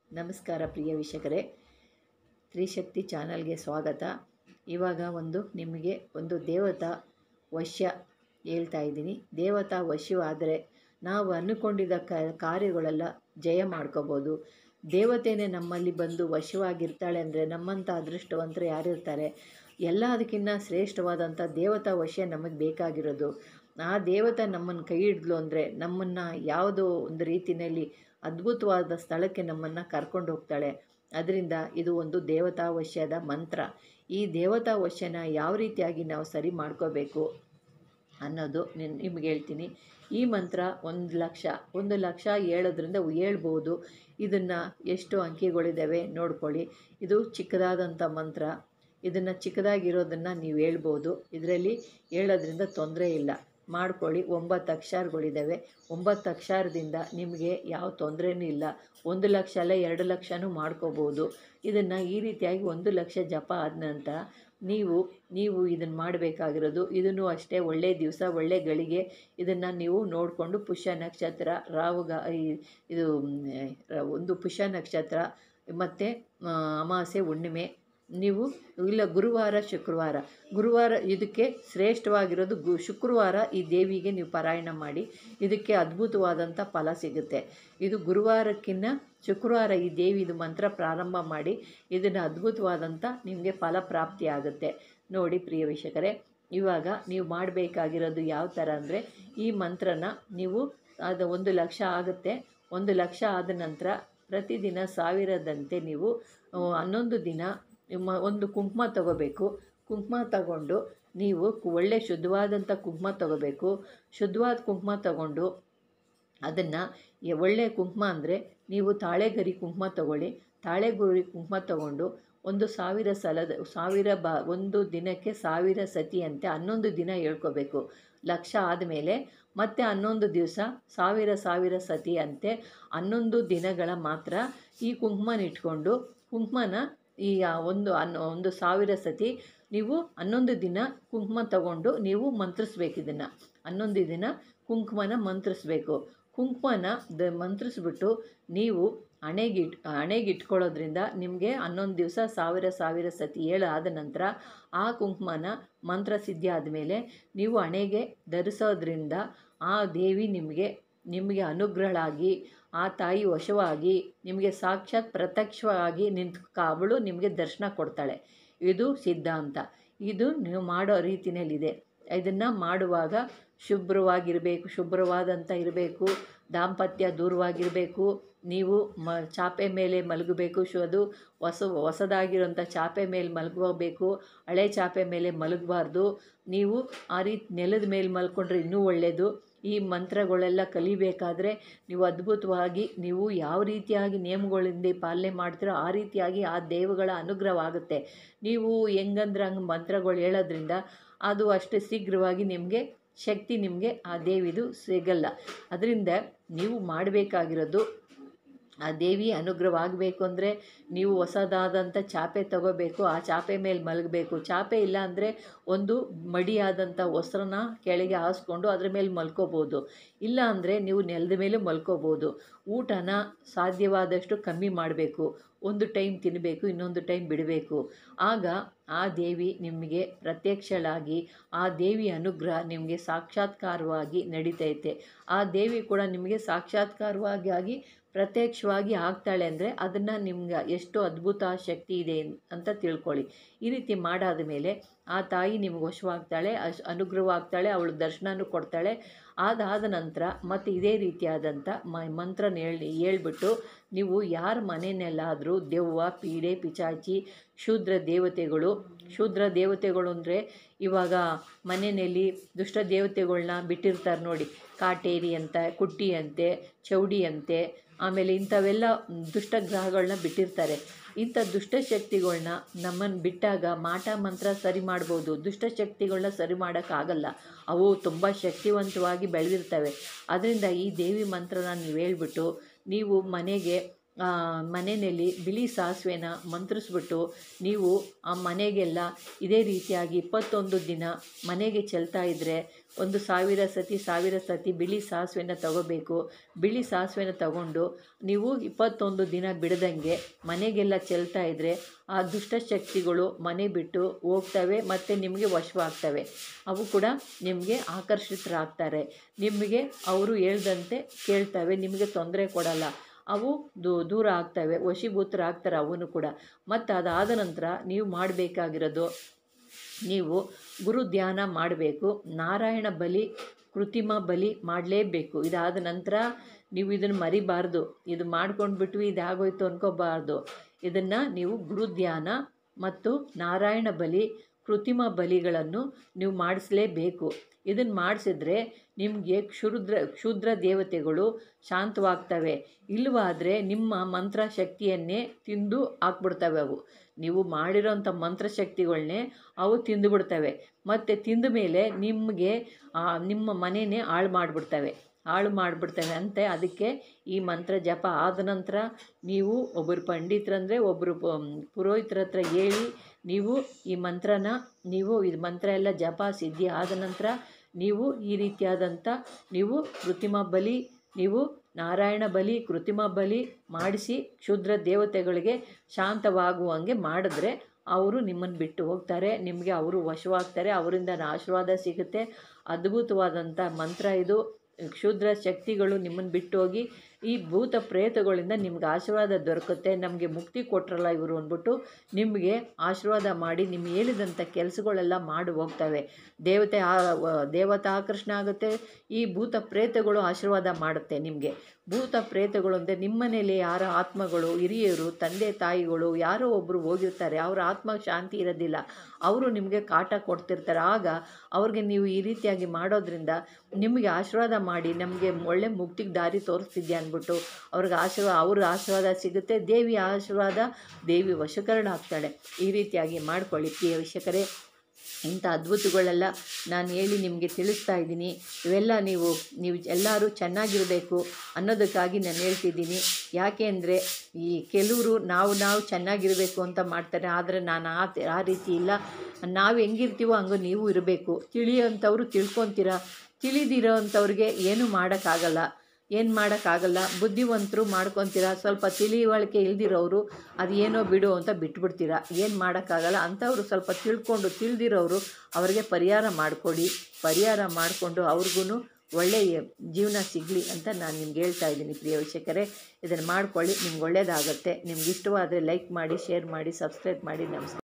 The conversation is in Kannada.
ನಮಸ್ಕಾರ ಪ್ರಿಯ ವೀಕ್ಷಕರೇ ತ್ರಿಶಕ್ತಿ ಚಾನಲ್ಗೆ ಸ್ವಾಗತ ಇವಾಗ ಒಂದು ನಿಮಗೆ ಒಂದು ದೇವತಾ ವಶ್ಯ ಹೇಳ್ತಾ ಇದ್ದೀನಿ ದೇವತಾ ವಶ್ಯವಾದರೆ ನಾವು ಅಂದುಕೊಂಡಿದ್ದ ಕ ಕಾರ್ಯಗಳೆಲ್ಲ ಜಯ ಮಾಡ್ಕೋಬೋದು ದೇವತೆನೇ ನಮ್ಮಲ್ಲಿ ಬಂದು ವಶವಾಗಿರ್ತಾಳೆ ಅಂದರೆ ನಮ್ಮಂಥ ಅದೃಷ್ಟವಂತರು ಯಾರಿರ್ತಾರೆ ಎಲ್ಲ ಅದಕ್ಕಿಂತ ಶ್ರೇಷ್ಠವಾದಂಥ ದೇವತಾ ವಶ್ಯ ನಮಗೆ ಬೇಕಾಗಿರೋದು ಆ ದೇವತೆ ನಮ್ಮನ್ನು ಕೈ ಹಿಡಿದ್ಲು ಅಂದರೆ ನಮ್ಮನ್ನು ಯಾವುದೋ ಒಂದು ರೀತಿಯಲ್ಲಿ ಅದ್ಭುತವಾದ ಸ್ಥಳಕ್ಕೆ ನಮ್ಮನ್ನು ಕರ್ಕೊಂಡು ಹೋಗ್ತಾಳೆ ಅದರಿಂದ ಇದು ಒಂದು ದೇವತಾ ವಶ್ಯದ ಮಂತ್ರ ಈ ದೇವತಾ ವಶ್ಯನ ಯಾವ ರೀತಿಯಾಗಿ ನಾವು ಸರಿ ಮಾಡ್ಕೋಬೇಕು ಅನ್ನೋದು ನಿನ್ ನಿಮ್ಗೆ ಹೇಳ್ತೀನಿ ಈ ಮಂತ್ರ ಒಂದು ಲಕ್ಷ ಒಂದು ಲಕ್ಷ ಹೇಳೋದ್ರಿಂದ ಹೇಳ್ಬೋದು ಇದನ್ನು ಎಷ್ಟು ಅಂಕಿಗಳಿದ್ದಾವೆ ನೋಡ್ಕೊಳ್ಳಿ ಇದು ಚಿಕ್ಕದಾದಂಥ ಮಂತ್ರ ಇದನ್ನು ಚಿಕ್ಕದಾಗಿರೋದನ್ನು ನೀವು ಹೇಳ್ಬೋದು ಇದರಲ್ಲಿ ಹೇಳೋದ್ರಿಂದ ತೊಂದರೆ ಇಲ್ಲ ಮಾಡ್ಕೊಳ್ಳಿ ಒಂಬತ್ತು ಅಕ್ಷರಗಳಿದ್ದಾವೆ ಒಂಬತ್ತು ಅಕ್ಷರದಿಂದ ನಿಮಗೆ ಯಾವ ತೊಂದರೆನೂ ಇಲ್ಲ ಒಂದು ಲಕ್ಷ ಅಲ್ಲ ಎರಡು ಲಕ್ಷನೂ ಮಾಡ್ಕೋಬೋದು ಇದನ್ನು ಈ ರೀತಿಯಾಗಿ ಒಂದು ಲಕ್ಷ ಜಪ ಆದ ನಂತರ ನೀವು ನೀವು ಇದನ್ನು ಮಾಡಬೇಕಾಗಿರೋದು ಇದನ್ನು ಅಷ್ಟೇ ಒಳ್ಳೆಯ ದಿವಸ ಒಳ್ಳೆಯ ಗಳಿಗೆ ಇದನ್ನು ನೀವು ನೋಡಿಕೊಂಡು ಪುಷ್ಯ ನಕ್ಷತ್ರ ರಾಹುಗ ಈ- ಇದು ಮ್, ಒಂದು ಪುಷ್ಯ ನಕ್ಷತ್ರ ಮತ್ತು ಅಮಾವಾಸ್ಯೆ ಹುಣ್ಣಿಮೆ ನೀವು ಇಲ್ಲ ಗುರುವಾರ ಶುಕ್ರವಾರ ಗುರುವಾರ ಇದಕ್ಕೆ ಶ್ರೇಷ್ಠವಾಗಿರೋದು ಗು ಶುಕ್ರವಾರ ಈ ದೇವಿಗೆ ನೀವು ಪಾರಾಯಣ ಮಾಡಿ ಇದಕ್ಕೆ ಅದ್ಭುತವಾದಂಥ ಫಲ ಸಿಗುತ್ತೆ ಇದು ಗುರುವಾರಕ್ಕಿಂತ ಶುಕ್ರವಾರ ಈ ದೇವಿದು ಮಂತ್ರ ಪ್ರಾರಂಭ ಮಾಡಿ ಇದನ್ನು ಅದ್ಭುತವಾದಂಥ ನಿಮಗೆ ಫಲ ಪ್ರಾಪ್ತಿ ಆಗುತ್ತೆ ನೋಡಿ ಪ್ರಿಯ ವೀಕ್ಷಕರೇ ಇವಾಗ ನೀವು ಮಾಡಬೇಕಾಗಿರೋದು ಯಾವ ಥರ ಅಂದರೆ ಈ ಮಂತ್ರನ ನೀವು ಅದು ಒಂದು ಲಕ್ಷ ಆಗುತ್ತೆ ಒಂದು ಲಕ್ಷ ಆದ ನಂತರ ಪ್ರತಿದಿನ ಸಾವಿರದಂತೆ ನೀವು ಆ, ಹನ್ನೊಂದು ದಿನ ನಿಮ್ಮ ಒಂದು ಕುಂಕುಮ ತಗೋಬೇಕು ಕುಂಕುಮ ತಗೊಂಡು ನೀವು ಕು- ಒಳ್ಳೆ ಶುದ್ಧವಾದಂಥ ಕುಂಕುಮ ತಗೋಬೇಕು ಶುದ್ಧವಾದ ಕುಂಕುಮ ತಗೊಂಡು ಅದನ್ನು ಒಳ್ಳೆ ಕುಂಕುಮ ಅಂದರೆ ನೀವು ತಾಳೆಗರಿ ಕುಂಕುಮ ತಗೊಳ್ಳಿ ತಾಳೆಗರಿ ಕುಂಕುಮ ತಗೊಂಡು ಒಂದು ಸಾವಿರ ಸಲದ ಸಾವಿರ ಬ ಒಂದು ದಿನಕ್ಕೆ ಸಾವಿರ ಸತಿ ಅಂತೆ ಹನ್ನೊಂದು ದಿನ ಹೇಳ್ಕೋಬೇಕು ಲಕ್ಷ ಆದಮೇಲೆ ಮತ್ತೆ ಹನ್ನೊಂದು ದಿವಸ ಸಾವಿರ ಸಾವಿರ ಸತಿ ಅಂತೆ ಹನ್ನೊಂದು ದಿನಗಳ ಮಾತ್ರ ಈ ಕುಂಕುಮನ ಇಟ್ಕೊಂಡು ಕುಂಕುಮನ ಈ ಆ ಒಂದು ಹನ್ನೊ ಒಂದು ಸಾವಿರ ಸತಿ ನೀವು ಹನ್ನೊಂದು ದಿನ ಕುಂಕುಮ ತಗೊಂಡು ನೀವು ಮಂತ್ರಿಸ್ಬೇಕು ಇದನ್ನು ಹನ್ನೊಂದು ದಿನ ಕುಂಕುಮನ ಮಂತ್ರಿಸ್ಬೇಕು ಕುಂಕುಮನ ದ ಮಂತ್ರಿಸ್ಬಿಟ್ಟು ನೀವು ಹಣೆಗಿಟ್ ಹಣೆಗಿಟ್ಕೊಳ್ಳೋದ್ರಿಂದ ನಿಮಗೆ ಹನ್ನೊಂದು ದಿವಸ ಸಾವಿರ ಸಾವಿರ ಸತಿ ಏಳು ಆದ ನಂತರ ಆ ಕುಂಕುಮನ ಮಂತ್ರ ಸಿದ್ಧಿ ಆದಮೇಲೆ ನೀವು ಹಣೆಗೆ ಧರಿಸೋದ್ರಿಂದ ಆ ದೇವಿ ನಿಮಗೆ ನಿಮಗೆ ಅನುಗ್ರಹಳಾಗಿ ಆ ತಾಯಿ ವಶವಾಗಿ ನಿಮಗೆ ಸಾಕ್ಷಾತ್ ಪ್ರತ್ಯಕ್ಷವಾಗಿ ನಿಂತು ಅವಳು ನಿಮಗೆ ದರ್ಶನ ಕೊಡ್ತಾಳೆ ಇದು ಸಿದ್ಧಾಂತ ಇದು ನೀವು ಮಾಡೋ ರೀತಿಯಲ್ಲಿದೆ ಇದನ್ನು ಮಾಡುವಾಗ ಶುಭ್ರವಾಗಿರಬೇಕು ಶುಭ್ರವಾದಂಥ ಇರಬೇಕು ದಾಂಪತ್ಯ ದೂರವಾಗಿರಬೇಕು ನೀವು ಮ ಚಾಪೆ ಮೇಲೆ ಮಲಗಬೇಕು ಶು ಅದು ಹೊಸ ಹೊಸದಾಗಿರೋಂಥ ಚಾಪೆ ಮೇಲೆ ಮಲಗಬೇಕು ಹಳೆ ಚಾಪೆ ಮೇಲೆ ಮಲಗಬಾರ್ದು ನೀವು ಆ ರೀತಿ ನೆಲದ ಮೇಲೆ ಮಲ್ಕೊಂಡ್ರೆ ಇನ್ನೂ ಒಳ್ಳೆಯದು ಈ ಮಂತ್ರಗಳೆಲ್ಲ ಕಲಿಬೇಕಾದ್ರೆ ನೀವು ಅದ್ಭುತವಾಗಿ ನೀವು ಯಾವ ರೀತಿಯಾಗಿ ನಿಯಮಗಳಿಂದ ಪಾಲನೆ ಮಾಡ್ತೀರೋ ಆ ರೀತಿಯಾಗಿ ಆ ದೇವಗಳ ಅನುಗ್ರಹವಾಗುತ್ತೆ ನೀವು ಹೆಂಗಂದ್ರೆ ಹಂಗೆ ಮಂತ್ರಗಳು ಹೇಳೋದ್ರಿಂದ ಅದು ಅಷ್ಟು ಶೀಘ್ರವಾಗಿ ನಿಮಗೆ ಶಕ್ತಿ ನಿಮಗೆ ಆ ದೇವಿದು ಸಿಗಲ್ಲ ಅದರಿಂದ ನೀವು ಮಾಡಬೇಕಾಗಿರೋದು ಆ ದೇವಿ ಅನುಗ್ರಹವಾಗಬೇಕು ಅಂದರೆ ನೀವು ಹೊಸದಾದಂಥ ಚಾಪೆ ತಗೋಬೇಕು ಆ ಚಾಪೆ ಮೇಲೆ ಮಲಗಬೇಕು ಚಾಪೆ ಇಲ್ಲ ಅಂದರೆ ಒಂದು ಮಡಿಯಾದಂಥ ವಸ್ತ್ರನ ಕೆಳಗೆ ಹಾಸ್ಕೊಂಡು ಅದ್ರ ಮೇಲೆ ಮಲ್ಕೋಬೋದು ಇಲ್ಲ ಅಂದರೆ ನೀವು ನೆಲದ ಮೇಲೆ ಮಲ್ಕೋಬೋದು ಊಟನ ಸಾಧ್ಯವಾದಷ್ಟು ಕಮ್ಮಿ ಮಾಡಬೇಕು ಒಂದು ಟೈಮ್ ತಿನ್ನಬೇಕು ಇನ್ನೊಂದು ಟೈಮ್ ಬಿಡಬೇಕು ಆಗ ಆ ದೇವಿ ನಿಮಗೆ ಪ್ರತ್ಯಕ್ಷಳಾಗಿ ಆ ದೇವಿ ಅನುಗ್ರಹ ನಿಮಗೆ ಸಾಕ್ಷಾತ್ಕಾರವಾಗಿ ನಡೀತೈತೆ ಆ ದೇವಿ ಕೂಡ ನಿಮಗೆ ಸಾಕ್ಷಾತ್ಕಾರವಾಗಿ ಆಗಿ ಪ್ರತ್ಯಕ್ಷವಾಗಿ ಆಗ್ತಾಳೆ ಅಂದರೆ ಅದನ್ನು ನಿಮ್ಗೆ ಎಷ್ಟು ಅದ್ಭುತ ಶಕ್ತಿ ಇದೆ ಅಂತ ತಿಳ್ಕೊಳ್ಳಿ ಈ ರೀತಿ ಮಾಡಾದ ಮೇಲೆ ಆ ತಾಯಿ ನಿಮ್ಗೆ ವಶವಾಗ್ತಾಳೆ ಅಶ್ ಅನುಗ್ರಹವಾಗ್ತಾಳೆ ಅವಳು ದರ್ಶನನೂ ಕೊಡ್ತಾಳೆ ಅದಾದ ನಂತರ ಮತ್ತು ಇದೇ ರೀತಿಯಾದಂಥ ಮ ಮಂತ್ರನ ಹೇಳಿ ಹೇಳ್ಬಿಟ್ಟು ನೀವು ಯಾರ ಮನೆಯಲ್ಲಾದರೂ ದೆವ್ವ ಪೀಡೆ ಪಿಚಾಚಿ ಶೂದ್ರ ದೇವತೆಗಳು ಶೂದ್ರ ದೇವತೆಗಳು ಅಂದರೆ ಇವಾಗ ಮನೆಯಲ್ಲಿ ದುಷ್ಟ ದೇವತೆಗಳ್ನ ಬಿಟ್ಟಿರ್ತಾರೆ ನೋಡಿ ಕಾಟೇರಿ ಅಂತ ಕುಟ್ಟಿ ಅಂತೆ ಚೌಡಿ ಅಂತೆ ಆಮೇಲೆ ಇಂಥವೆಲ್ಲ ದುಷ್ಟ ಗ್ರಹಗಳನ್ನ ಬಿಟ್ಟಿರ್ತಾರೆ ಇಂಥ ದುಷ್ಟಶಕ್ತಿಗಳ್ನ ನಮ್ಮನ್ನು ಬಿಟ್ಟಾಗ ಮಾಟ ಮಂತ್ರ ಸರಿ ಮಾಡ್ಬೋದು ದುಷ್ಟಶಕ್ತಿಗಳನ್ನ ಸರಿ ಮಾಡೋಕ್ಕಾಗಲ್ಲ ಅವು ತುಂಬ ಶಕ್ತಿವಂತವಾಗಿ ಬೆಳೆದಿರ್ತವೆ ಅದರಿಂದ ಈ ದೇವಿ ಮಂತ್ರನ ನೀವು ಹೇಳ್ಬಿಟ್ಟು ನೀವು ಮನೆಗೆ ಆ, ಮನೆಯಲ್ಲಿ ಬಿಳಿ ಸಾಸಿವೆನ ಮಂತ್ರಿಸ್ಬಿಟ್ಟು ನೀವು ಆ ಮನೆಗೆಲ್ಲ ಇದೇ ರೀತಿಯಾಗಿ ಇಪ್ಪತ್ತೊಂದು ದಿನ ಮನೆಗೆ ಚೆಲ್ತಾ ಇದ್ದರೆ ಒಂದು ಸಾವಿರ ಸತಿ ಸಾವಿರ ಸತಿ ಬಿಳಿ ಸಾಸಿವೆನ ತಗೋಬೇಕು ಬಿಳಿ ಸಾಸಿವೆನ ತಗೊಂಡು ನೀವು ಇಪ್ಪತ್ತೊಂದು ದಿನ ಬಿಡದಂಗೆ ಮನೆಗೆಲ್ಲ ಚೆಲ್ತಾ ಇದ್ದರೆ ಆ ದುಷ್ಟಶಕ್ತಿಗಳು ಮನೆ ಬಿಟ್ಟು ಹೋಗ್ತವೆ ಮತ್ತು ನಿಮಗೆ ವಶವಾಗ್ತವೆ ಅವು ಕೂಡ ನಿಮಗೆ ಆಕರ್ಷಿತರಾಗ್ತಾರೆ ನಿಮಗೆ ಅವರು ಹೇಳ್ದಂತೆ ಕೇಳ್ತವೆ ನಿಮಗೆ ತೊಂದರೆ ಕೊಡಲ್ಲ ಅವು ದೂ ದೂರ ಆಗ್ತವೆ ವಶೀಭೂತರಾಗ್ತಾರೆ ಅವನು ಕೂಡ ಮತ್ತು ಅದಾದ ನಂತರ ನೀವು ಮಾಡಬೇಕಾಗಿರೋದು ನೀವು ಗುರು ಧ್ಯಾನ ಮಾಡಬೇಕು ನಾರಾಯಣ ಬಲಿ ಕೃತಿಮ ಬಲಿ ಮಾಡಲೇಬೇಕು ಇದಾದ ನಂತರ ನೀವು ಇದನ್ನು ಮರಿಬಾರ್ದು ಇದು ಮಾಡ್ಕೊಂಡ್ಬಿಟ್ಟು ಇದಾಗೋಯ್ತು ಅನ್ಕೋಬಾರ್ದು ಇದನ್ನು ನೀವು ಗುರು ಧ್ಯಾನ ಮತ್ತು ನಾರಾಯಣ ಬಲಿ ಕೃತಿಮ ಬಲಿಗಳನ್ನು ನೀವು ಮಾಡಿಸಲೇಬೇಕು ಇದನ್ನು ಮಾಡಿಸಿದ್ರೆ ನಿಮಗೆ ಕ್ಷುದ್ರ ಕ್ಷುದ್ರ ದೇವತೆಗಳು ಶಾಂತವಾಗ್ತವೆ ಇಲ್ಲವಾದರೆ ನಿಮ್ಮ ಮಂತ್ರ ಶಕ್ತಿಯನ್ನೇ ತಿಂದು ಹಾಕ್ಬಿಡ್ತವೆ ಅವು ನೀವು ಮಾಡಿರೋಂಥ ಮಂತ್ರಶಕ್ತಿಗಳನ್ನೇ ಅವು ತಿಂದುಬಿಡ್ತವೆ ಮತ್ತು ತಿಂದ ಮೇಲೆ ನಿಮಗೆ ಆ ನಿಮ್ಮ ಮನೆಯೇ ಹಾಳು ಮಾಡಿಬಿಡ್ತವೆ ಹಾಳು ಮಾಡಿಬಿಡ್ತವೆ ಅಂತೆ ಅದಕ್ಕೆ ಈ ಮಂತ್ರ ಜಪ ಆದ ನಂತರ ನೀವು ಒಬ್ಬರು ಪಂಡಿತರಂದರೆ ಒಬ್ಬರು ಪುರೋಹಿತರ ಹತ್ರ ಹೇಳಿ ನೀವು ಈ ಮಂತ್ರನ ನೀವು ಇದು ಮಂತ್ರ ಎಲ್ಲ ಜಪ ಸಿದ್ಧಿ ಆದ ನಂತರ ನೀವು ಈ ರೀತಿಯಾದಂಥ ನೀವು ಕೃತಿಮ ಬಲಿ ನೀವು ನಾರಾಯಣ ಬಲಿ ಕೃತಿಮ ಬಲಿ ಮಾಡಿಸಿ ಕ್ಷುದ್ರ ದೇವತೆಗಳಿಗೆ ಶಾಂತವಾಗುವಂಗೆ ಮಾಡಿದ್ರೆ ಅವರು ನಿಮ್ಮನ್ನು ಬಿಟ್ಟು ಹೋಗ್ತಾರೆ ನಿಮಗೆ ಅವರು ವಶವಾಗ್ತಾರೆ ಅವರಿಂದ ಆಶೀರ್ವಾದ ಸಿಗುತ್ತೆ ಅದ್ಭುತವಾದಂಥ ಮಂತ್ರ ಇದು ಕ್ಷುದ್ರ ಶಕ್ತಿಗಳು ನಿಮ್ಮನ್ನು ಬಿಟ್ಟು ಹೋಗಿ ಈ ಭೂತ ಪ್ರೇತಗಳಿಂದ ನಿಮ್ಗೆ ಆಶೀರ್ವಾದ ದೊರಕುತ್ತೆ ನಮಗೆ ಮುಕ್ತಿ ಕೊಟ್ರಲ್ಲ ಇವರು ಅಂದ್ಬಿಟ್ಟು ನಿಮಗೆ ಆಶೀರ್ವಾದ ಮಾಡಿ ನಿಮ್ಗೆ ಹೇಳಿದಂಥ ಕೆಲಸಗಳೆಲ್ಲ ಮಾಡಿ ಹೋಗ್ತವೆ ದೇವತೆ ಆ ವ- ದೇವತಾ ಆಕರ್ಷಣೆ ಆಗುತ್ತೆ ಈ ಭೂತ ಪ್ರೇತಗಳು ಆಶೀರ್ವಾದ ಮಾಡುತ್ತೆ ನಿಮಗೆ ಭೂತ ಪ್ರೇತಗಳು ಅಂದರೆ ನಿಮ್ಮನೇಲಿ ಯಾರ ಆತ್ಮಗಳು ಹಿರಿಯರು ತಂದೆ ತಾಯಿಗಳು ಯಾರೋ ಒಬ್ಬರು ಹೋಗಿರ್ತಾರೆ ಅವರ ಆತ್ಮ ಶಾಂತಿ ಇರೋದಿಲ್ಲ ಅವರು ನಿಮಗೆ ಕಾಟ ಕೊಡ್ತಿರ್ತಾರೆ ಆಗ ಅವ್ರಿಗೆ ನೀವು ಈ ರೀತಿಯಾಗಿ ಮಾಡೋದ್ರಿಂದ ನಿಮಗೆ ಆಶೀರ್ವಾದ ಮಾಡಿ ನಮಗೆ ಒಳ್ಳೆ ಮುಕ್ತಿಗೆ ದಾರಿ ತೋರಿಸ್ತಿದ್ಯಾ ಅಂದ್ಬಿಟ್ಟು ಅವ್ರಿಗೆ ಆಶೀರ್ವಾದ ಅವ್ರ ಆಶೀರ್ವಾದ ಸಿಗುತ್ತೆ ದೇವಿ ಆಶೀರ್ವಾದ ದೇವಿ ವಶಕರಣ ಆಗ್ತಾಳೆ ಈ ರೀತಿಯಾಗಿ ಮಾಡ್ಕೊಳ್ಳಿ ಪ್ರಿಯ ವೀಕ್ಷಕರೇ ಇಂಥ ಅದ್ಭುತಗಳೆಲ್ಲ ನಾನು ಹೇಳಿ ನಿಮಗೆ ತಿಳಿಸ್ತಾ ಇದ್ದೀನಿ ಇವೆಲ್ಲ ನೀವು ನೀವು ಎಲ್ಲರೂ ಚೆನ್ನಾಗಿರಬೇಕು ಅನ್ನೋದಕ್ಕಾಗಿ ನಾನು ಹೇಳ್ತಿದ್ದೀನಿ ಯಾಕೆ ಅಂದರೆ ಈ ಕೆಲವರು ನಾವು ನಾವು ಚೆನ್ನಾಗಿರಬೇಕು ಅಂತ ಮಾಡ್ತಾರೆ ಆದರೆ ನಾನು ಆ ಆ ರೀತಿ ಇಲ್ಲ ನಾವು ಹೆಂಗಿರ್ತೀವೋ ಹಂಗೆ ನೀವು ಇರಬೇಕು ತಿಳಿಯೋಂಥವ್ರು ತಿಳ್ಕೊತೀರ ತಿಳಿದಿರೋ ಅಂಥವ್ರಿಗೆ ಏನೂ ಮಾಡೋಕ್ಕಾಗಲ್ಲ ಏನು ಮಾಡೋಕ್ಕಾಗಲ್ಲ ಬುದ್ಧಿವಂತರು ಮಾಡ್ಕೊತೀರ ಸ್ವಲ್ಪ ತಿಳಿವಳಿಕೆ ಇಲ್ದಿರೋರು ಅದು ಏನೋ ಬಿಡು ಅಂತ ಬಿಟ್ಬಿಡ್ತೀರ ಏನು ಮಾಡೋಕ್ಕಾಗಲ್ಲ ಅಂಥವ್ರು ಸ್ವಲ್ಪ ತಿಳ್ಕೊಂಡು ತಿಳಿದಿರೋರು ಅವರಿಗೆ ಪರಿಹಾರ ಮಾಡಿಕೊಡಿ ಪರಿಹಾರ ಮಾಡಿಕೊಂಡು ಅವ್ರಿಗೂ ಒಳ್ಳೆಯ ಜೀವನ ಸಿಗಲಿ ಅಂತ ನಾನು ನಿಮ್ಗೆ ಹೇಳ್ತಾ ಇದ್ದೀನಿ ಪ್ರಿಯ ವೀಕ್ಷಕರೇ ಇದನ್ನು ಮಾಡ್ಕೊಳ್ಳಿ ನಿಮ್ಗೆ ಒಳ್ಳೆಯದಾಗುತ್ತೆ ನಿಮ್ಗೆ ಇಷ್ಟವಾದರೆ ಲೈಕ್ ಮಾಡಿ ಶೇರ್ ಮಾಡಿ ಸಬ್ಸ್ಕ್ರೈಬ್ ಮಾಡಿ ನಮಸ್ಕಾರ